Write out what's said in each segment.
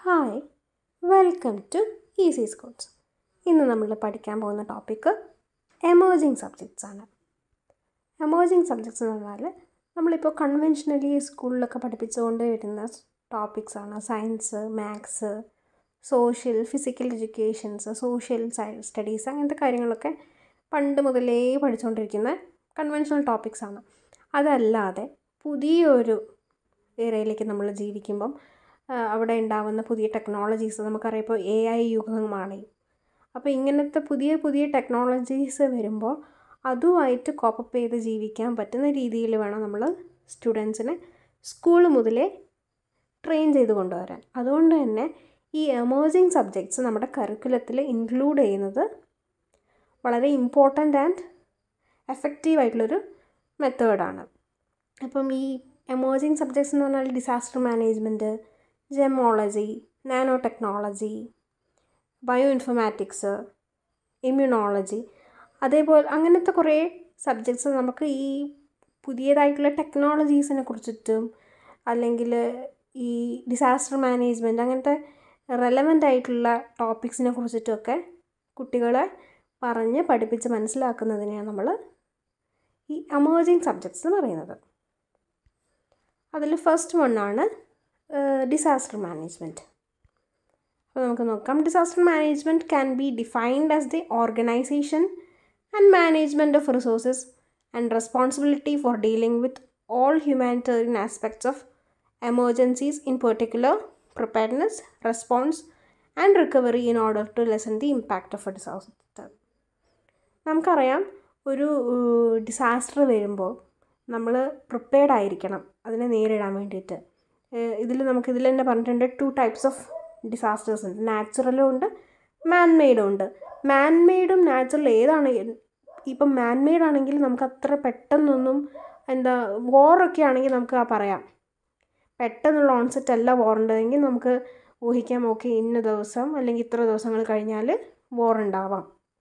Hi welcome to easy Scots ഇന്ന് നമ്മൾ പഠിക്കാൻ പോകുന്ന ടോപ്പിക്ക് എമേർജിങ് സബ്ജക്ട്സ് ആണ് എമേർജിങ് സബ്ജക്ട്സ് എന്ന് പറഞ്ഞാൽ നമ്മളിപ്പോൾ കൺവെൻഷനലി സ്കൂളിലൊക്കെ പഠിപ്പിച്ചുകൊണ്ട് വരുന്ന ടോപ്പിക്സ് ആണ് science maths social physical educations social studies അങ്ങനത്തെ കാര്യങ്ങളൊക്കെ പണ്ട് മുതലേ പഠിച്ചുകൊണ്ടിരിക്കുന്ന കൺവെൻഷണൽ ടോപ്പിക്സ് ആണ് അതല്ലാതെ പുതിയൊരു ഏരിയയിലേക്ക് നമ്മൾ ജീവിക്കുമ്പം അവിടെ ഉണ്ടാകുന്ന പുതിയ ടെക്നോളജീസ് നമുക്കറിയാം ഇപ്പോൾ എ ഐ യുഗമാണ് അപ്പോൾ ഇങ്ങനത്തെ പുതിയ പുതിയ ടെക്നോളജീസ് വരുമ്പോൾ അതുമായിട്ട് കോപ്പപ്പ് ചെയ്ത് ജീവിക്കാൻ പറ്റുന്ന രീതിയിൽ വേണം നമ്മൾ സ്റ്റുഡൻസിനെ സ്കൂൾ മുതലേ ട്രെയിൻ ചെയ്ത് കൊണ്ടുവരാൻ അതുകൊണ്ട് തന്നെ ഈ എമേർജിങ് സബ്ജക്ട്സ് നമ്മുടെ കറിക്കുലത്തിൽ ഇൻക്ലൂഡ് ചെയ്യുന്നത് വളരെ ഇമ്പോർട്ടൻ്റ് ആൻഡ് എഫക്റ്റീവ് ആയിട്ടുള്ളൊരു മെത്തേഡാണ് അപ്പം ഈ എമേർജിങ് സബ്ജക്ട്സ് എന്ന് പറഞ്ഞാൽ disaster management gemology nanotechnology bioinformatics immunology അതേപോലെ അങ്ങനത്തെ കുറേ സബ്ജക്ട്സ് നമുക്ക് ഈ പുതിയതായിട്ടുള്ള ടെക്നോളജീസിനെ കുറിച്ചിട്ടും അല്ലെങ്കിൽ ഈ ഡിസാസ്റ്റർ മാനേജ്മെൻറ്റ് അങ്ങനത്തെ റെലവൻ്റ് ആയിട്ടുള്ള ടോപ്പിക്സിനെ കുറിച്ചിട്ടുമൊക്കെ കുട്ടികളെ പറഞ്ഞ് പഠിപ്പിച്ച് മനസ്സിലാക്കുന്നതിനെയാണ് നമ്മൾ ഈ എമേർജിങ് സബ്ജക്ട്സ് എന്ന് പറയുന്നത് അതിൽ ഫസ്റ്റ് വണ്ണാണ് ഡിസാസ്റ്റർ മാനേജ്മെൻറ്റ് അപ്പോൾ നമുക്ക് നോക്കാം disaster management can be defined as the organisation and management of resources and responsibility for dealing with all humanitarian aspects of emergencies in particular preparedness response and recovery in order to lessen the impact of a disaster നമുക്കറിയാം ഒരു disaster വരുമ്പോൾ നമ്മൾ prepared ആയിരിക്കണം അതിനെ നേരിടാൻ വേണ്ടിയിട്ട് ഇതിൽ നമുക്ക് ഇതിൽ തന്നെ പറഞ്ഞിട്ടുണ്ട് ടു ടൈപ്സ് ഓഫ് ഡിസാസ്റ്റേഴ്സ് ഉണ്ട് നാച്ചുറലും ഉണ്ട് മാൻ മെയ്ഡും ഉണ്ട് മാൻ മെയ്ഡും നാച്ചുറൽ ഏതാണ് ഇപ്പം മാൻ മെയ്ഡ് ആണെങ്കിൽ നമുക്ക് അത്ര പെട്ടെന്നൊന്നും എന്താ വോറൊക്കെ ആണെങ്കിൽ നമുക്ക് ആ പറയാം പെട്ടെന്നുള്ള ഓൺസെറ്റ് അല്ല വോറുണ്ടതെങ്കിൽ നമുക്ക് ഊഹിക്കാം ഓക്കെ ഇന്ന ദിവസം അല്ലെങ്കിൽ ഇത്ര ദിവസങ്ങൾ കഴിഞ്ഞാൽ വോർ ഉണ്ടാവാം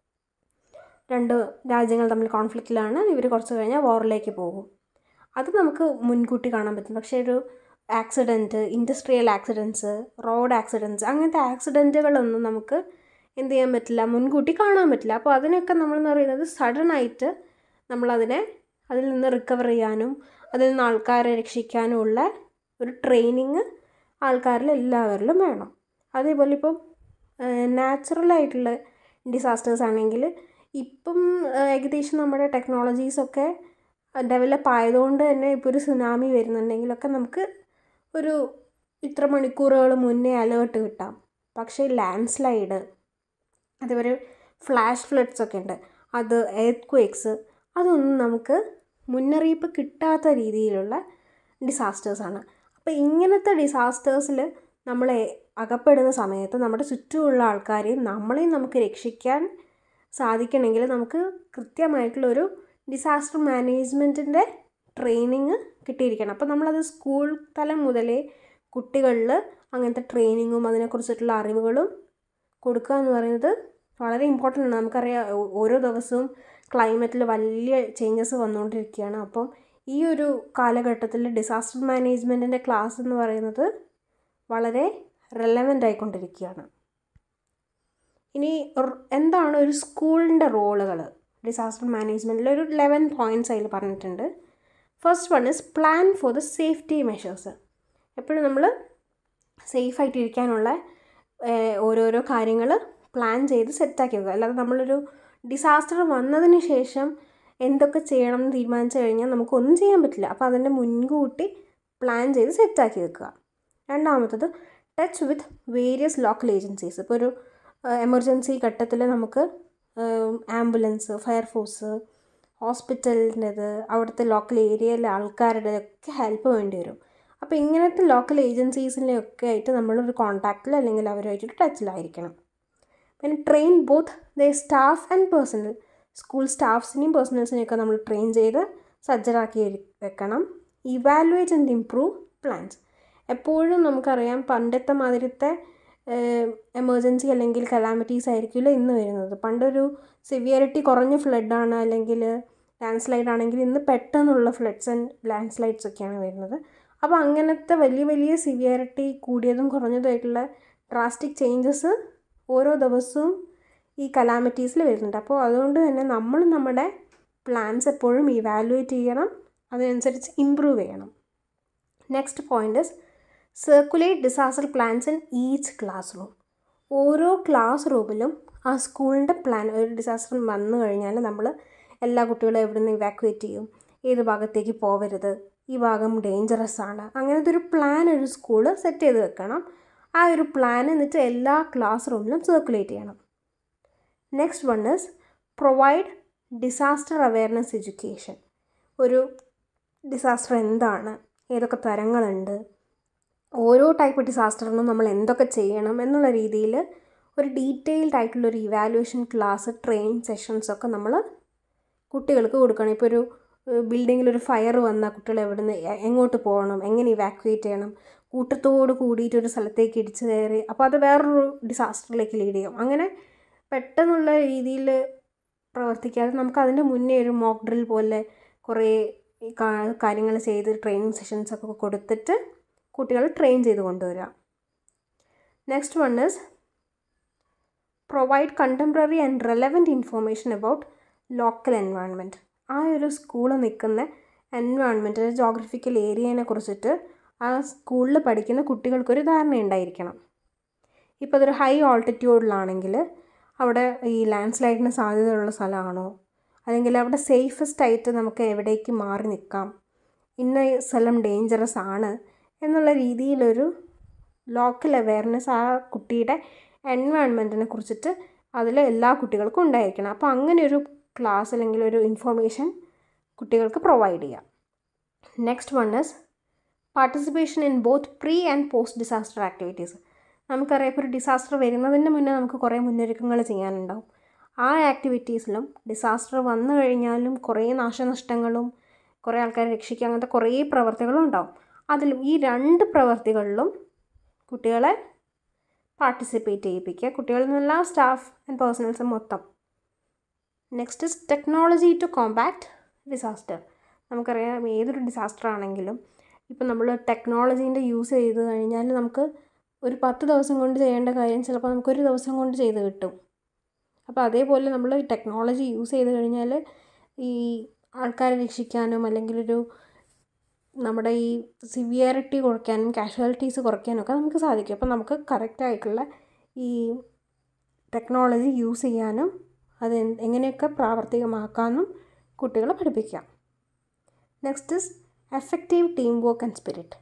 രണ്ട് രാജ്യങ്ങൾ തമ്മിൽ കോൺഫ്ലിക്റ്റിലാണ് ഇവർ കുറച്ച് കഴിഞ്ഞാൽ വോറിലേക്ക് പോകും അത് നമുക്ക് മുൻകൂട്ടി കാണാൻ പറ്റും പക്ഷേ ഒരു accident industrial accidents road accidents അങ്ങനത്തെ ആക്സിഡൻറ്റുകളൊന്നും നമുക്ക് എന്ത് ചെയ്യാൻ പറ്റില്ല മുൻകൂട്ടി കാണാൻ പറ്റില്ല അപ്പോൾ അതിനൊക്കെ നമ്മളെന്ന് പറയുന്നത് സഡനായിട്ട് നമ്മളതിനെ അതിൽ നിന്ന് റിക്കവർ ചെയ്യാനും അതിൽ നിന്ന് ആൾക്കാരെ രക്ഷിക്കാനും ഉള്ള ഒരു ട്രെയിനിങ് ആൾക്കാരിൽ എല്ലാവരിലും വേണം അതേപോലെ ഇപ്പം നാച്ചുറലായിട്ടുള്ള ഡിസാസ്റ്റേഴ്സ് ആണെങ്കിൽ ഇപ്പം ഏകദേശം നമ്മുടെ ടെക്നോളജീസൊക്കെ ഡെവലപ്പ് ആയതുകൊണ്ട് തന്നെ ഇപ്പോൾ ഒരു സുനാമി വരുന്നുണ്ടെങ്കിലൊക്കെ നമുക്ക് ഒരു ഇത്ര മണിക്കൂറുകൾ മുന്നേ അലേർട്ട് കിട്ടാം പക്ഷേ ലാൻഡ് സ്ലൈഡ് അതേപോലെ ഫ്ലാഷ് ഫ്ലഡ്സ് ഒക്കെ ഉണ്ട് അത് എർത്ത് ക്വേക്സ് അതൊന്നും നമുക്ക് മുന്നറിയിപ്പ് കിട്ടാത്ത രീതിയിലുള്ള ഡിസാസ്റ്റേഴ്സാണ് അപ്പോൾ ഇങ്ങനത്തെ ഡിസാസ്റ്റേഴ്സിൽ നമ്മൾ അകപ്പെടുന്ന സമയത്ത് നമ്മുടെ ചുറ്റുമുള്ള ആൾക്കാരെയും നമ്മളെയും നമുക്ക് രക്ഷിക്കാൻ സാധിക്കണമെങ്കിൽ നമുക്ക് കൃത്യമായിട്ടുള്ളൊരു ഡിസാസ്റ്റർ മാനേജ്മെൻറ്റിൻ്റെ ട്രെയിനിങ് കിട്ടിയിരിക്കണം അപ്പോൾ നമ്മളത് സ്കൂൾ തലം മുതലേ കുട്ടികളിൽ അങ്ങനത്തെ ട്രെയിനിങ്ങും അതിനെക്കുറിച്ചിട്ടുള്ള അറിവുകളും കൊടുക്കുക എന്ന് പറയുന്നത് വളരെ ഇമ്പോർട്ടൻ്റ് ആണ് നമുക്കറിയാം ഓരോ ദിവസവും ക്ലൈമറ്റിൽ വലിയ ചേഞ്ചസ് വന്നുകൊണ്ടിരിക്കുകയാണ് അപ്പം ഈ ഒരു കാലഘട്ടത്തിൽ ഡിസാസ്റ്റർ മാനേജ്മെൻറ്റിൻ്റെ ക്ലാസ് എന്ന് പറയുന്നത് വളരെ റെലവൻ്റ് ആയിക്കൊണ്ടിരിക്കുകയാണ് ഇനി എന്താണ് ഒരു സ്കൂളിൻ്റെ റോളുകൾ ഡിസാസ്റ്റർ മാനേജ്മെൻറ്റിൽ ഒരു ലെവൻ പോയിൻറ്റ്സ് അതിൽ പറഞ്ഞിട്ടുണ്ട് first one is plan for the safety measures എപ്പോഴും നമ്മൾ സേഫായിട്ട് ഇരിക്കാനുള്ള ഓരോരോ കാര്യങ്ങൾ പ്ലാൻ ചെയ്ത് സെറ്റാക്കി വെക്കുക അല്ലാതെ നമ്മളൊരു ഡിസാസ്റ്റർ വന്നതിന് ശേഷം എന്തൊക്കെ ചെയ്യണം എന്ന് തീരുമാനിച്ചു കഴിഞ്ഞാൽ നമുക്കൊന്നും ചെയ്യാൻ പറ്റില്ല അപ്പോൾ അതിൻ്റെ മുൻകൂട്ടി പ്ലാൻ ചെയ്ത് സെറ്റാക്കി വെക്കുക രണ്ടാമത്തത് touch with various local agencies ഇപ്പോൾ ഒരു എമർജൻസി ഘട്ടത്തിൽ നമുക്ക് ആംബുലൻസ് ഫയർഫോഴ്സ് ഹോസ്പിറ്റലിൻ്റെത് അവിടുത്തെ ലോക്കൽ ഏരിയയിലെ ആൾക്കാരുടെ ഒക്കെ ഹെൽപ്പ് വേണ്ടി വരും അപ്പോൾ ഇങ്ങനത്തെ ലോക്കൽ ഏജൻസീസിനെയൊക്കെ ആയിട്ട് നമ്മളൊരു കോൺടാക്റ്റിൽ അല്ലെങ്കിൽ അവരുമായിട്ട് ടച്ചിലായിരിക്കണം പിന്നെ train both the staff and personnel school സ്റ്റാഫ്സിനെയും പേഴ്സണൽസിനെയൊക്കെ നമ്മൾ ട്രെയിൻ ചെയ്ത് സജ്ജരാക്കി വെക്കണം ഇവാലുവേറ്റ് ആൻഡ് ഇംപ്രൂവ് പ്ലാൻസ് എപ്പോഴും നമുക്കറിയാം പണ്ടത്തെ മാതിരത്തെ എമർജൻസി അല്ലെങ്കിൽ കലാമിറ്റീസ് ആയിരിക്കില്ല ഇന്ന് വരുന്നത് പണ്ടൊരു സിവിയറിറ്റി കുറഞ്ഞ ഫ്ലഡാണ് അല്ലെങ്കിൽ ലാൻഡ് സ്ലൈഡ് ആണെങ്കിൽ ഇന്ന് പെട്ടെന്നുള്ള ഫ്ലഡ്സ് ആൻഡ് ലാൻഡ് സ്ലൈഡ്സ് ഒക്കെയാണ് വരുന്നത് അപ്പോൾ അങ്ങനത്തെ വലിയ വലിയ സിവിയറിറ്റി കൂടിയതും കുറഞ്ഞതുമായിട്ടുള്ള ഡ്രാസ്റ്റിക് ചേഞ്ചസ് ഓരോ ദിവസവും ഈ കലാമിറ്റീസിൽ വരുന്നുണ്ട് അപ്പോൾ അതുകൊണ്ട് തന്നെ നമ്മൾ നമ്മുടെ പ്ലാൻസ് എപ്പോഴും ഇവാലുവേറ്റ് ചെയ്യണം അതിനനുസരിച്ച് ഇമ്പ്രൂവ് ചെയ്യണം next point is circulate disaster plans in each classroom ഓരോ ക്ലാസ് റൂമിലും ആ സ്കൂളിൻ്റെ പ്ലാൻ ഒരു ഡിസാസ്റ്റർ വന്നു കഴിഞ്ഞാൽ നമ്മൾ എല്ലാ കുട്ടികളും എവിടെ നിന്ന് ഇവാക്യുവേറ്റ് ചെയ്യും ഏത് ഭാഗത്തേക്ക് പോവരുത് ഈ ഭാഗം ഡേഞ്ചറസ് ആണ് അങ്ങനത്തെ ഒരു പ്ലാൻ ഒരു സ്കൂള് സെറ്റ് ചെയ്ത് വെക്കണം ആ ഒരു പ്ലാൻ എന്നിട്ട് എല്ലാ ക്ലാസ് റൂമിലും സർക്കുലേറ്റ് ചെയ്യണം next one is provide disaster awareness education ഒരു ഡിസാസ്റ്റർ എന്താണ് ഏതൊക്കെ തരങ്ങളുണ്ട് ഓരോ ടൈപ്പ് ഡിസാസ്റ്ററിനും നമ്മൾ എന്തൊക്കെ ചെയ്യണം എന്നുള്ള രീതിയിൽ ഒരു ഡീറ്റെയിൽഡ് ആയിട്ടുള്ളൊരു ഇവാലുവേഷൻ ക്ലാസ് ട്രെയിനിങ് സെഷൻസ് ഒക്കെ നമ്മൾ കുട്ടികൾക്ക് കൊടുക്കണം ഇപ്പോൾ ഒരു ബിൽഡിങ്ങിൽ ഒരു ഫയർ വന്നാൽ കുട്ടികൾ എവിടെ നിന്ന് എങ്ങോട്ട് പോകണം എങ്ങനെ ഇവാക്യുവേറ്റ് ചെയ്യണം കൂട്ടത്തോട് കൂടിയിട്ട് ഒരു സ്ഥലത്തേക്ക് ഇടിച്ചു കയറി അപ്പോൾ അത് വേറൊരു ഡിസാസ്റ്ററിലേക്ക് ലീഡ് ചെയ്യും അങ്ങനെ പെട്ടെന്നുള്ള രീതിയിൽ പ്രവർത്തിക്കാതെ നമുക്ക് അതിൻ്റെ മുന്നേ ഒരു മോക്ക് ഡ്രിൽ പോലെ കുറേ കാര്യങ്ങൾ ചെയ്ത് ട്രെയിനിങ് സെഷൻസ് ഒക്കെ കൊടുത്തിട്ട് കുട്ടികൾ ട്രെയിൻ ചെയ്ത് കൊണ്ടുവരിക next one is provide contemporary and relevant information about local environment ആ ഒരു സ്കൂൾ നിൽക്കുന്ന എൻവയോൺമെൻറ്റ് ജോഗ്രഫിക്കൽ ഏരിയനെ കുറിച്ചിട്ട് ആ സ്കൂളിൽ പഠിക്കുന്ന കുട്ടികൾക്കൊരു ധാരണ ഉണ്ടായിരിക്കണം ഇപ്പോൾ അതൊരു ഹൈ ഓൾട്ടിറ്റ്യൂഡിലാണെങ്കിൽ അവിടെ ഈ ലാൻഡ് സ്ലൈഡിന് സാധ്യതയുള്ള സ്ഥലമാണോ അല്ലെങ്കിൽ അവിടെ സേഫസ്റ്റ് ആയിട്ട് നമുക്ക് എവിടേക്ക് മാറി നിൽക്കാം ഇന്ന സ്ഥലം ഡേഞ്ചറസ് ആണ് എന്നുള്ള രീതിയിലൊരു ലോക്കൽ അവയർനെസ് ആ കുട്ടിയുടെ എൻവയോൺമെൻറ്റിനെ കുറിച്ചിട്ട് അതിൽ എല്ലാ കുട്ടികൾക്കും ഉണ്ടായിരിക്കണം അപ്പോൾ അങ്ങനെ ഒരു ക്ലാസ് അല്ലെങ്കിൽ ഒരു ഇൻഫോർമേഷൻ കുട്ടികൾക്ക് പ്രൊവൈഡ് ചെയ്യാം next one is participation in both pre and post disaster activities നമുക്കറിയാം ഇപ്പോൾ ഒരു ഡിസാസ്റ്റർ വരുന്നതിന് മുന്നേ നമുക്ക് കുറേ മുന്നൊരുക്കങ്ങൾ ചെയ്യാനുണ്ടാവും ആ ആക്ടിവിറ്റീസിലും ഡിസാസ്റ്റർ വന്നു കഴിഞ്ഞാലും കുറേ നാശനഷ്ടങ്ങളും കുറേ ആൾക്കാരെ രക്ഷിക്കുക അങ്ങനത്തെ കുറേ പ്രവർത്തികളും ഉണ്ടാവും അതിലും ഈ രണ്ട് പ്രവർത്തികളിലും കുട്ടികളെ പാർട്ടിസിപ്പേറ്റ് ചെയ്യിപ്പിക്കുക കുട്ടികളിൽ നിന്നുള്ള സ്റ്റാഫ് ആൻഡ് പേഴ്സണൽസ് മൊത്തം next is technology to combat disaster നമുക്കറിയാം ഏതൊരു ഡിസാസ്റ്റർ ആണെങ്കിലും ഇപ്പം നമ്മൾ ടെക്നോളജീൻ്റെ യൂസ് ചെയ്ത് കഴിഞ്ഞാൽ നമുക്ക് ഒരു പത്ത് ദിവസം കൊണ്ട് ചെയ്യേണ്ട കാര്യം ചിലപ്പോൾ നമുക്കൊരു ദിവസം കൊണ്ട് ചെയ്ത് കിട്ടും അപ്പോൾ അതേപോലെ നമ്മൾ ടെക്നോളജി യൂസ് ചെയ്ത് കഴിഞ്ഞാൽ ഈ ആൾക്കാരെ രക്ഷിക്കാനും അല്ലെങ്കിൽ ഒരു നമ്മുടെ ഈ സിവിയറിറ്റി കുറയ്ക്കാനും കാഷ്വാലിറ്റീസ് കുറയ്ക്കാനും ഒക്കെ നമുക്ക് സാധിക്കും അപ്പോൾ നമുക്ക് കറക്റ്റായിട്ടുള്ള ഈ ടെക്നോളജി യൂസ് ചെയ്യാനും അത് എങ്ങനെയൊക്കെ പ്രാവർത്തികമാക്കാമെന്നും കുട്ടികളെ പഠിപ്പിക്കാം next is effective team work and spirit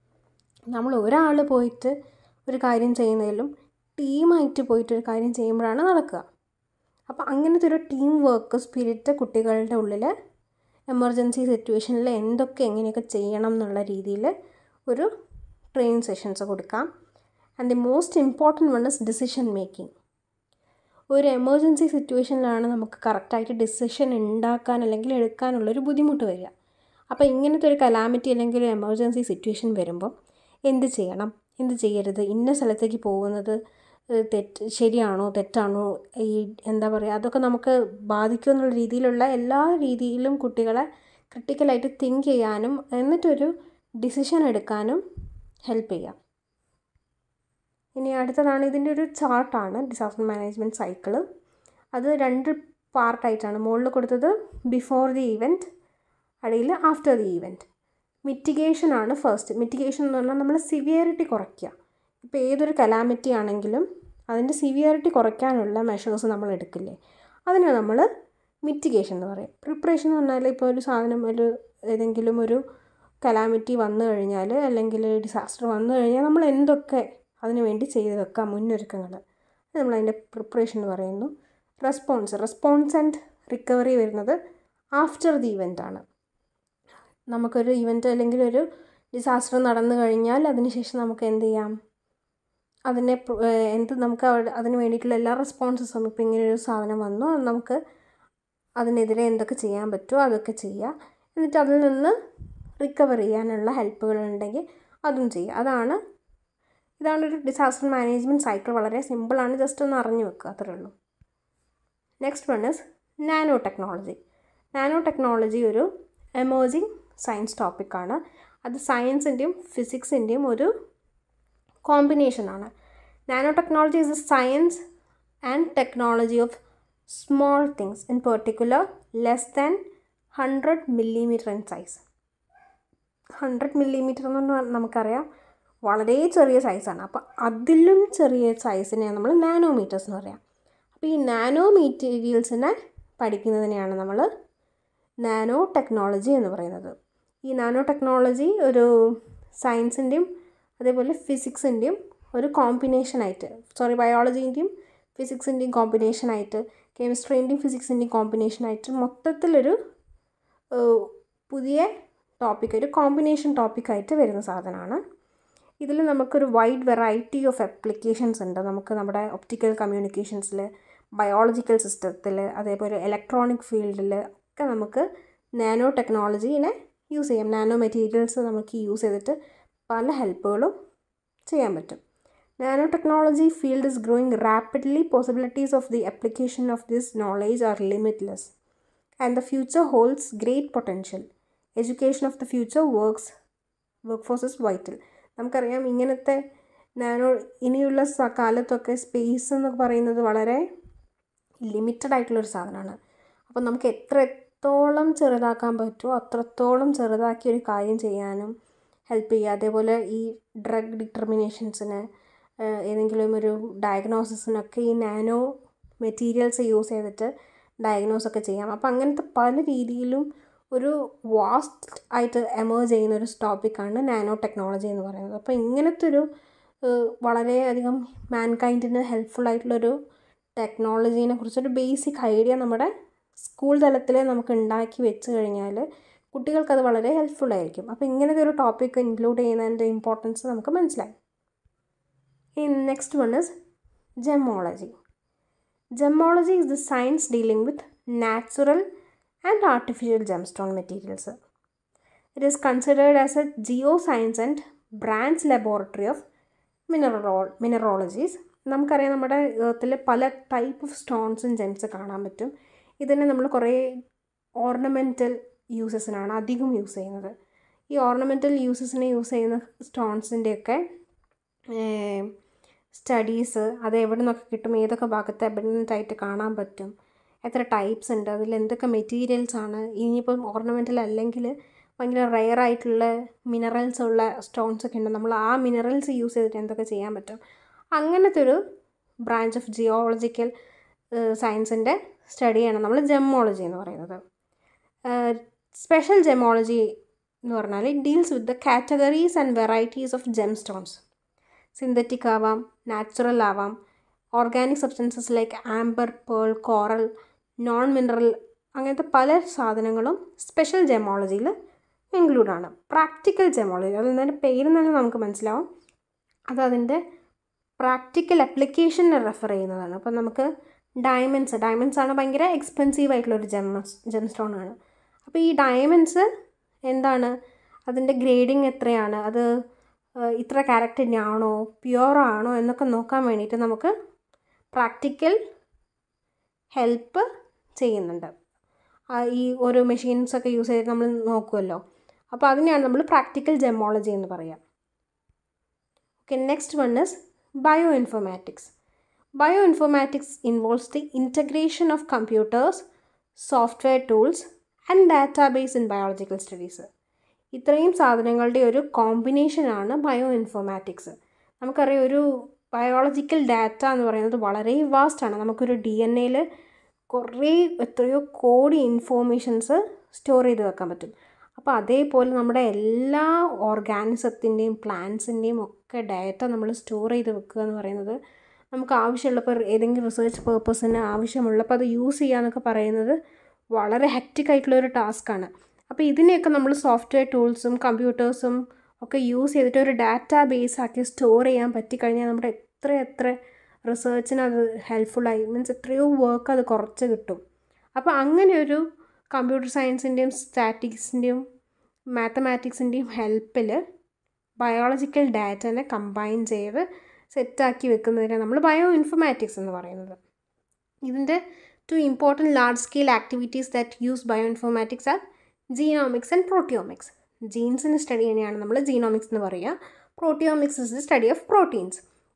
നമ്മൾ ഒരാൾ പോയിട്ട് ഒരു കാര്യം ചെയ്യുന്നതിലും ടീമായിട്ട് പോയിട്ട് ഒരു കാര്യം ചെയ്യുമ്പോഴാണ് നടക്കുക അപ്പോൾ അങ്ങനത്തെ ഒരു ടീം വർക്ക് സ്പിരിറ്റ് കുട്ടികളുടെ ഉള്ളിൽ എമർജൻസി സിറ്റുവേഷനിൽ എന്തൊക്കെ എങ്ങനെയൊക്കെ ചെയ്യണം എന്നുള്ള രീതിയിൽ ഒരു ട്രെയിനിങ് സെഷൻസ് കൊടുക്കാം and the most important one is decision making ഒരു എമർജൻസി സിറ്റുവേഷനിലാണ് നമുക്ക് കറക്റ്റായിട്ട് ഡിസിഷൻ ഉണ്ടാക്കാൻ അല്ലെങ്കിൽ എടുക്കാനുള്ളൊരു ബുദ്ധിമുട്ട് വരിക അപ്പോൾ ഇങ്ങനത്തെ ഒരു കലാമിറ്റി അല്ലെങ്കിൽ ഒരു എമർജൻസി സിറ്റുവേഷൻ വരുമ്പോൾ എന്ത് ചെയ്യണം എന്ത് ചെയ്യരുത് ഇന്ന സ്ഥലത്തേക്ക് പോകുന്നത് തെറ്റ് ശരിയാണോ തെറ്റാണോ ഈ എന്താ പറയുക അതൊക്കെ നമുക്ക് ബാധിക്കും എന്നുള്ള രീതിയിലുള്ള എല്ലാ രീതിയിലും കുട്ടികളെ ക്രിട്ടിക്കലായിട്ട് തിങ്ക് ചെയ്യാനും എന്നിട്ടൊരു ഡിസിഷൻ എടുക്കാനും ഹെൽപ്പ് ചെയ്യാം ഇനി അടുത്തതാണ് ഇതിൻ്റെ ഒരു ചാർട്ടാണ് ഡിസാസ്റ്റർ മാനേജ്മെൻറ്റ് സൈക്കിള് അത് രണ്ട് പാർട്ടായിട്ടാണ് മുകളിൽ കൊടുത്തത് ബിഫോർ ദി ഇവൻറ്റ് അടിയിൽ ആഫ്റ്റർ ദി ഇവൻറ്റ് മിറ്റിഗേഷൻ ആണ് ഫസ്റ്റ് മിറ്റിഗേഷൻ എന്ന് പറഞ്ഞാൽ നമ്മൾ സിവിയറിറ്റി കുറയ്ക്കുക ഇപ്പോൾ ഏതൊരു കലാമിറ്റി ആണെങ്കിലും അതിൻ്റെ സിവിയറിറ്റി കുറയ്ക്കാനുള്ള മെഷേഴ്സ് നമ്മൾ എടുക്കില്ലേ അതിനെ നമ്മൾ മിറ്റിഗേഷൻ എന്ന് പറയും പ്രിപ്പറേഷൻ എന്ന് പറഞ്ഞാൽ ഇപ്പോൾ ഒരു സാധനം ഒരു ഏതെങ്കിലും ഒരു കലാമിറ്റി വന്നു കഴിഞ്ഞാൽ അല്ലെങ്കിൽ ഡിസാസ്റ്റർ വന്നു കഴിഞ്ഞാൽ നമ്മൾ എന്തൊക്കെ അതിനു വേണ്ടി ചെയ്ത് വെക്കാം മുന്നൊരുക്കങ്ങൾ നമ്മളതിൻ്റെ പ്രിപ്പറേഷൻ എന്ന് പറയുന്നു റെസ്പോൺസ് റെസ്പോൺസ് ആൻഡ് റിക്കവറി വരുന്നത് ആഫ്റ്റർ ദി ഇവൻ്റ് ആണ് നമുക്കൊരു ഇവൻ്റ് അല്ലെങ്കിൽ ഒരു ഡിസാസ്റ്റർ നടന്നു കഴിഞ്ഞാൽ അതിനുശേഷം നമുക്ക് എന്ത് ചെയ്യാം അതിനെ എന്ത് നമുക്ക് അവിടെ അതിന് വേണ്ടിയിട്ടുള്ള എല്ലാ റെസ്പോൺസസും ഇപ്പോൾ ഇങ്ങനെ ഒരു സാധനം വന്നു നമുക്ക് അതിനെതിരെ എന്തൊക്കെ ചെയ്യാൻ പറ്റുമോ അതൊക്കെ ചെയ്യുക എന്നിട്ട് അതിൽ നിന്ന് റിക്കവർ ചെയ്യാനുള്ള ഹെൽപ്പുകൾ ഉണ്ടെങ്കിൽ അതും ചെയ്യുക അതാണ് ഇതാണ് ഒരു ഡിസാസ്റ്റർ മാനേജ്മെൻറ്റ് സൈക്കിൾ വളരെ സിമ്പിളാണ് ജസ്റ്റ് ഒന്ന് അറിഞ്ഞു വെക്കുക അത്രേ ഉള്ളൂ next one is nanotechnology nanotechnology ഒരു എമേർജിങ് സയൻസ് ടോപ്പിക്കാണ് അത് സയൻസിൻ്റെയും ഫിസിക്സിൻ്റെയും ഒരു കോമ്പിനേഷനാണ് nanotechnology is a science and technology of small things in particular less than hundred millimetre in size hundred millimetre എന്ന് പറഞ്ഞാൽ നമുക്കറിയാം വളരെ ചെറിയ സൈസാണ് അപ്പോൾ അതിലും ചെറിയ സൈസിനെ നമ്മൾ നാനോമീറ്റേഴ്സ് എന്ന് പറയാം അപ്പോൾ ഈ നാനോ മെറ്റീരിയൽസിനെ പഠിക്കുന്നതിനെയാണ് നമ്മൾ നാനോ ടെക്നോളജി എന്ന് പറയുന്നത് ഈ നാനോ ടെക്നോളജി ഒരു സയൻസിൻ്റെയും അതേപോലെ ഫിസിക്സിൻ്റെയും ഒരു കോമ്പിനേഷനായിട്ട് സോറി ബയോളജീൻ്റെയും ഫിസിക്സിൻ്റെയും കോമ്പിനേഷനായിട്ട് കെമിസ്ട്രീൻ്റെയും ഫിസിക്സിൻ്റെയും കോമ്പിനേഷനായിട്ട് മൊത്തത്തിലൊരു പുതിയ ടോപ്പിക് ഒരു കോമ്പിനേഷൻ ടോപ്പിക്കായിട്ട് വരുന്ന സാധനമാണ് ഇതിൽ നമുക്കൊരു വൈഡ് വെറൈറ്റി ഓഫ് ആപ്ലിക്കേഷൻസ് ഉണ്ട് നമുക്ക് നമ്മുടെ ഒപ്റ്റിക്കൽ കമ്മ്യൂണിക്കേഷൻസിൽ ബയോളജിക്കൽ സിസ്റ്റത്തിൽ അതേപോലെ ഇലക്ട്രോണിക് ഫീൽഡിൽ ഒക്കെ നമുക്ക് നാനോ ടെക്നോളജീനെ യൂസ് ചെയ്യാം നാനോ മെറ്റീരിയൽസ് നമുക്ക് യൂസ് ചെയ്തിട്ട് പല ഹെൽപ്പുകളും ചെയ്യാൻ പറ്റും nanotechnology field is growing rapidly possibilities of the application of this knowledge are limitless and the future holds great potential education of the future works workforce is vital നമുക്കറിയാം ഇങ്ങനത്തെ nano ഇനിയുള്ള കാലത്തൊക്കെ space എന്ന് പറയുന്നത് വളരെ limited ആയിട്ടുള്ളൊരു സാധനമാണ് അപ്പോൾ നമുക്ക് എത്ര എത്രത്തോളം ചെറുതാക്കാൻ പറ്റുമോ അത്രത്തോളം ചെറുതാക്കി ഒരു കാര്യം ചെയ്യാനും ഹെൽപ്പ് ചെയ്യുക അതേപോലെ ഈ ഡ്രഗ് ഡിറ്റർമിനേഷൻസിന് ഏതെങ്കിലും ഒരു ഡയഗ്നോസിസിനൊക്കെ ഈ നാനോ മെറ്റീരിയൽസ് യൂസ് ചെയ്തിട്ട് ഡയഗ്നോസ് ഒക്കെ ചെയ്യാം അപ്പോൾ അങ്ങനത്തെ പല രീതിയിലും ഒരു വാസ്റ്റ് ആയിട്ട് എമേർജ് ചെയ്യുന്ന ഒരു ടോപ്പിക്കാണ് നാനോ ടെക്നോളജി എന്ന് പറയുന്നത് അപ്പോൾ ഇങ്ങനത്തെ ഒരു വളരെയധികം മാൻകൈൻഡിന് ഹെൽപ്ഫുൾ ആയിട്ടുള്ളൊരു ടെക്നോളജീനെ കുറിച്ചൊരു ബേസിക് ഐഡിയ നമ്മുടെ സ്കൂൾ തലത്തിൽ നമുക്ക് ഉണ്ടാക്കി വെച്ച് കഴിഞ്ഞാൽ കുട്ടികൾക്കത് വളരെ ഹെൽപ്ഫുൾ ആയിരിക്കും അപ്പോൾ ഇങ്ങനത്തെ ഒരു ടോപ്പിക്ക് ഇൻക്ലൂഡ് ചെയ്യുന്നതിൻ്റെ ഇമ്പോർട്ടൻസ് നമുക്ക് മനസ്സിലായി in next one is gemology gemology is the science dealing with natural and artificial gemstone materials it is considered as a geoscience and branch laboratory of minero mineralogies നമുക്കറിയാം നമ്മുടെ എർത്തിൽ പല type of സ്റ്റോൺസും Gems കാണാൻ പറ്റും ഇതിനെ നമ്മൾ കുറേ ornamental യൂസസിനാണ് അധികം use ചെയ്യുന്നത് ഈ ഓർണമെൻറ്റൽ യൂസസിനെ യൂസ് ചെയ്യുന്ന സ്റ്റോൺസിൻ്റെയൊക്കെ സ്റ്റഡീസ് അത് എവിടെ നിന്നൊക്കെ കിട്ടും ഏതൊക്കെ ഭാഗത്ത് എബിഡൻ്റ് ആയിട്ട് കാണാൻ പറ്റും എത്ര ടൈപ്സ് ഉണ്ട് അതിൽ എന്തൊക്കെ മെറ്റീരിയൽസ് ആണ് ഇനിയിപ്പം ഓർണമെൻറ്റൽ അല്ലെങ്കിൽ ഭയങ്കര റെയർ ആയിട്ടുള്ള മിനറൽസ് ഉള്ള സ്റ്റോൺസ് ഒക്കെ ഉണ്ട് നമ്മൾ ആ മിനറൽസ് യൂസ് ചെയ്തിട്ട് എന്തൊക്കെ ചെയ്യാൻ പറ്റും അങ്ങനത്തെ ഒരു ബ്രാഞ്ച് ഓഫ് ജിയോളജിക്കൽ സയൻസിൻ്റെ സ്റ്റഡിയാണ് നമ്മൾ ജെമോളജി എന്ന് പറയുന്നത് സ്പെഷ്യൽ ജെമോളജി എന്ന് പറഞ്ഞാൽ it deals with the categories and varieties of gemstones synthetic ആവാം നാച്ചുറൽ ആവാം organic substances like amber pearl coral non mineral അങ്ങനത്തെ പല സാധനങ്ങളും സ്പെഷ്യൽ ജെമോളജിയിൽ ഇൻക്ലൂഡാണ് പ്രാക്ടിക്കൽ ജെമോളജി അതിൽ നിന്ന് പേര് തന്നെ നമുക്ക് മനസ്സിലാവും അത് അതിൻ്റെ പ്രാക്ടിക്കൽ അപ്ലിക്കേഷനെ റെഫർ ചെയ്യുന്നതാണ് അപ്പം നമുക്ക് ഡയമണ്ട്സ് ഡയമണ്ട്സ് ആണ് ഭയങ്കര എക്സ്പെൻസീവ് ആയിട്ടുള്ളൊരു ജെം ജെം സ്റ്റോൺ ആണ് അപ്പോൾ ഈ ഡയമണ്ട്സ് എന്താണ് അതിൻ്റെ ഗ്രേഡിങ് എത്രയാണ് അത് ഇത്ര ക്യാരക്ടറിൻ്റെ ആണോ പ്യുവർ ആണോ എന്നൊക്കെ നോക്കാൻ വേണ്ടിയിട്ട് നമുക്ക് പ്രാക്ടിക്കൽ ഹെൽപ്പ് ചെയ്യുന്നുണ്ട് ഈ ഓരോ മെഷീൻസൊക്കെ യൂസ് ചെയ്ത് നമ്മൾ നോക്കുമല്ലോ അപ്പോൾ അതിനെയാണ് നമ്മൾ പ്രാക്ടിക്കൽ ജെമോളജി എന്ന് പറയുക okay next one is bioinformatics Bioinformatics involves the integration of computers, software tools and database in biological studies ഇത്രയും സാധനങ്ങളുടെ ഒരു കോമ്പിനേഷനാണ് ബയോ ഇൻഫോമാറ്റിക്സ് നമുക്കറിയാം ഒരു ബയോളജിക്കൽ ഡാറ്റ എന്ന് പറയുന്നത് വളരെ വാസ്റ്റാണ് നമുക്കൊരു ഡി എൻ എയിൽ കുറേ എത്രയോ കോടി ഇൻഫോർമേഷൻസ് സ്റ്റോർ ചെയ്ത് വെക്കാൻ പറ്റും അപ്പോൾ അതേപോലെ നമ്മുടെ എല്ലാ ഓർഗാനിസത്തിൻ്റെയും പ്ലാന്റ്സിൻ്റെയും ഒക്കെ ഡാറ്റ നമ്മൾ സ്റ്റോർ ചെയ്ത് വെക്കുക എന്ന് പറയുന്നത് നമുക്ക് ആവശ്യമുള്ളപ്പോൾ ഏതെങ്കിലും റിസർച്ച് പേർപ്പസിന് ആവശ്യമുള്ളപ്പോൾ അത് യൂസ് ചെയ്യുക എന്നൊക്കെ പറയുന്നത് വളരെ ഹെക്റ്റിക് ആയിട്ടുള്ള ഒരു ടാസ്ക്കാണ് അപ്പോൾ ഇതിനെയൊക്കെ നമ്മൾ സോഫ്റ്റ്വെയർ ടൂൾസും കമ്പ്യൂട്ടേഴ്സും ഒക്കെ യൂസ് ചെയ്തിട്ട് ഒരു ഡാറ്റാ ബേസ് ആക്കി സ്റ്റോർ ചെയ്യാൻ പറ്റിക്കഴിഞ്ഞാൽ നമ്മുടെ എത്ര എത്ര റിസർച്ചിന് അത് ഹെൽപ്ഫുള്ളായി മീൻസ് എത്രയോ വർക്ക് അത് കുറച്ച് കിട്ടും അപ്പോൾ അങ്ങനെ ഒരു കമ്പ്യൂട്ടർ സയൻസിൻ്റെയും സ്റ്റാറ്റിക്സിൻ്റെയും മാത്തമാറ്റിക്സിൻ്റെയും ഹെൽപ്പിൽ ബയോളജിക്കൽ ഡാറ്റനെ കമ്പൈൻ ചെയ്ത് സെറ്റാക്കി വെക്കുന്നതിനെ നമ്മൾ ബയോ ഇൻഫർമാറ്റിക്സ് എന്ന് പറയുന്നത് ഇതിൻ്റെ two important large scale activities that use bioinformatics are genomics and proteomics ജീൻസിന് സ്റ്റഡി തന്നെയാണ് നമ്മൾ ജീനോമിക്സ് എന്ന് പറയുക proteomics is the study of proteins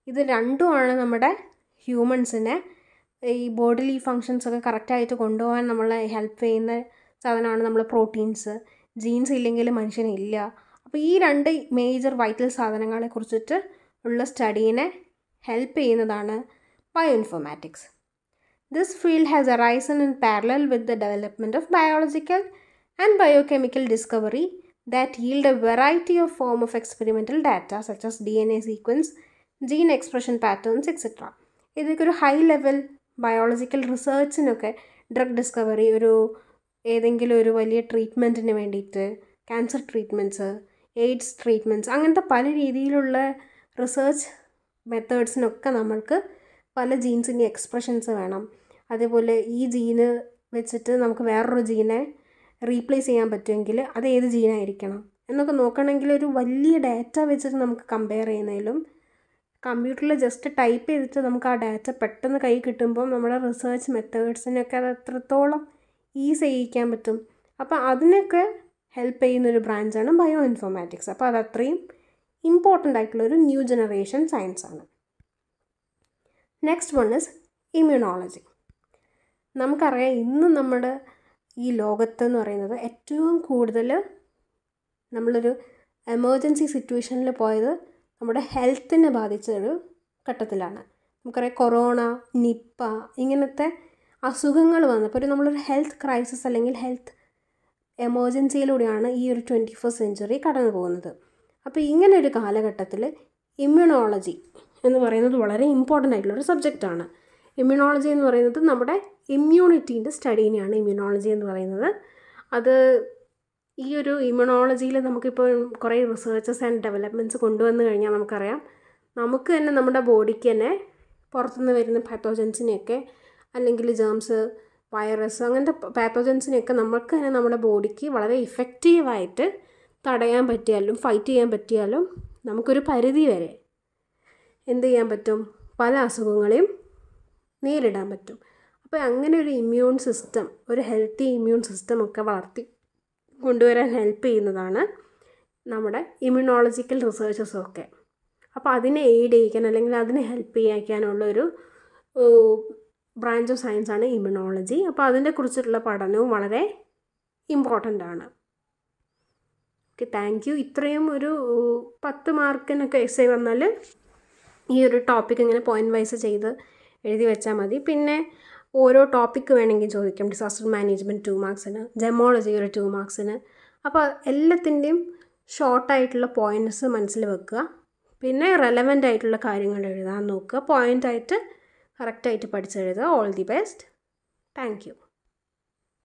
ഇത് രണ്ടുമാണ് നമ്മുടെ ഹ്യൂമൻസിനെ ഈ ബോഡിലി ഫങ്ഷൻസ് ഒക്കെ കറക്റ്റായിട്ട് കൊണ്ടുപോകാൻ നമ്മളെ ഹെൽപ്പ് ചെയ്യുന്ന സാധനമാണ് നമ്മൾ പ്രോട്ടീൻസ് ജീൻസ് ഇല്ലെങ്കിൽ മനുഷ്യനില്ല അപ്പോൾ ഈ രണ്ട് മേജർ വൈറ്റൽ സാധനങ്ങളെ കുറിച്ചിട്ട് ഉള്ള സ്റ്റഡീനെ ഹെൽപ്പ് ചെയ്യുന്നതാണ് bioinformatics this field has arisen in parallel with the development of biological and biochemical discovery that yield a variety of form of experimental data such as DNA sequence, gene expression patterns, etc. ഇതൊക്കെ ഒരു high level biological റിസർച്ചിനൊക്കെ drug discovery ഒരു ഏതെങ്കിലും ഒരു വലിയ ട്രീറ്റ്മെൻറ്റിന് വേണ്ടിയിട്ട് cancer treatments AIDS treatments അങ്ങനത്തെ പല രീതിയിലുള്ള റിസർച്ച് മെത്തേഡ്സിനൊക്കെ നമ്മൾക്ക് പല ജീൻസിൻ്റെ എക്സ്പ്രഷൻസ് വേണം അതേപോലെ ഈ ജീന് വെച്ചിട്ട് നമുക്ക് വേറൊരു ജീനെ റീപ്ലേസ് ചെയ്യാൻ പറ്റുമെങ്കിൽ അത് ഏത് ജീനായിരിക്കണം എന്നൊക്കെ നോക്കണമെങ്കിൽ ഒരു വലിയ ഡാറ്റ വെച്ചിട്ട് നമുക്ക് കമ്പയർ ചെയ്യുന്നതിലും കമ്പ്യൂട്ടറിൽ ജസ്റ്റ് ടൈപ്പ് ചെയ്തിട്ട് നമുക്ക് ആ ഡാറ്റ പെട്ടെന്ന് കൈ കിട്ടുമ്പോൾ നമ്മുടെ റിസർച്ച് മെത്തേഡ്സിനൊക്കെ അത് എത്രത്തോളം ഈസ് ചെയ്യിക്കാൻ പറ്റും അപ്പോൾ അതിനൊക്കെ ഹെൽപ്പ് ചെയ്യുന്നൊരു ബ്രാഞ്ചാണ് ബയോ ഇൻഫോർമാറ്റിക്സ് അപ്പോൾ അത് അത്രയും ഇമ്പോർട്ടൻ്റ് ആയിട്ടുള്ളൊരു ന്യൂ ജനറേഷൻ സയൻസ് ആണ് നെക്സ്റ്റ് വൺ ഇസ് ഇമ്മ്യൂണോളജി നമുക്കറിയാം ഇന്ന് നമ്മുടെ ഈ ലോകത്ത് എന്ന് പറയുന്നത് ഏറ്റവും കൂടുതൽ നമ്മളൊരു എമർജൻസി സിറ്റുവേഷനിൽ പോയത് നമ്മുടെ ഹെൽത്തിനെ ബാധിച്ച ഒരു ഘട്ടത്തിലാണ് നമുക്കറിയാം കൊറോണ നിപ്പ ഇങ്ങനത്തെ അസുഖങ്ങൾ വന്നപ്പോൾ ഒരു നമ്മളൊരു ഹെൽത്ത് ക്രൈസിസ് അല്ലെങ്കിൽ ഹെൽത്ത് എമർജൻസിയിലൂടെയാണ് ഈ ഒരു ട്വൻറ്റി ഫസ്റ്റ് സെഞ്ച്വറി കടന്നു പോകുന്നത് അപ്പോൾ ഇങ്ങനെ ഒരു കാലഘട്ടത്തിൽ ഇമ്മ്യൂണോളജി എന്ന് പറയുന്നത് വളരെ ഇമ്പോർട്ടൻ്റ് ആയിട്ടുള്ള ഒരു സബ്ജക്റ്റാണ് ഇമ്മ്യൂണോളജി എന്ന് പറയുന്നത് നമ്മുടെ ഇമ്മ്യൂണിറ്റീൻ്റെ സ്റ്റഡീനെയാണ് ഇമ്മ്യൂണോളജി എന്ന് പറയുന്നത് അത് ഈ ഒരു ഇമ്മ്യൂണോളജിയിൽ നമുക്കിപ്പോൾ കുറേ റിസർച്ചസ് ആൻഡ് ഡെവലപ്മെൻറ്റ്സ് കൊണ്ടുവന്നു കഴിഞ്ഞാൽ നമുക്കറിയാം നമുക്ക് തന്നെ നമ്മുടെ ബോഡിക്ക് തന്നെ പുറത്തുനിന്ന് വരുന്ന പാത്തോജൻസിനെയൊക്കെ അല്ലെങ്കിൽ ജേംസ് വൈറസ് അങ്ങനത്തെ പാത്തോജൻസിനെയൊക്കെ നമുക്ക് തന്നെ നമ്മുടെ ബോഡിക്ക് വളരെ ഇഫക്റ്റീവായിട്ട് തടയാൻ പറ്റിയാലും ഫൈറ്റ് ചെയ്യാൻ പറ്റിയാലും നമുക്കൊരു പരിധി വരെ എന്ത് ചെയ്യാൻ പറ്റും പല അസുഖങ്ങളെയും നേരിടാൻ പറ്റും അപ്പോൾ അങ്ങനെ ഒരു ഇമ്മ്യൂൺ സിസ്റ്റം ഒരു ഹെൽത്തി ഇമ്മ്യൂൺ സിസ്റ്റം ഒക്കെ വളർത്തി കൊണ്ടുവരാൻ ഹെൽപ്പ് ചെയ്യുന്നതാണ് നമ്മുടെ ഇമ്മ്യൂണോളജിക്കൽ റിസർച്ചസും ഒക്കെ അപ്പോൾ അതിനെ എയ്ഡ് ചെയ്യിക്കാൻ അല്ലെങ്കിൽ അതിനെ ഹെൽപ്പ് ചെയ്യിക്കാനുള്ള ഒരു ബ്രാഞ്ച് ഓഫ് സയൻസ് ആണ് ഇമ്മ്യൂണോളജി അപ്പോൾ അതിനെ കുറിച്ചിട്ടുള്ള പഠനവും വളരെ ഇമ്പോർട്ടൻ്റ് ആണ് ഓക്കെ താങ്ക് യു ഇത്രയും ഒരു പത്ത് മാർക്കിനൊക്കെ എസ് ഐ വന്നാൽ ഈ ഒരു ടോപ്പിക് ഇങ്ങനെ പോയിന്റ് വൈസ് ചെയ്ത് എഴുതി വെച്ചാൽ മതി പിന്നെ ഓരോ ടോപ്പിക്ക് വേണമെങ്കിൽ ചോദിക്കാം ഡിസാസ്റ്റർ മാനേജ്മെൻറ്റ് ടു മാർക്സിന് ജെമോളജി ഒരു ടു മാർക്സിന് അപ്പോൾ എല്ലാത്തിൻ്റെയും ഷോർട്ടായിട്ടുള്ള പോയിൻറ്റ്സ് മനസ്സിൽ വെക്കുക പിന്നെ റെലവൻ്റ് ആയിട്ടുള്ള കാര്യങ്ങൾ എഴുതാൻ നോക്കുക പോയിൻ്റായിട്ട് കറക്റ്റായിട്ട് പഠിച്ചെഴുതുക all the best thank U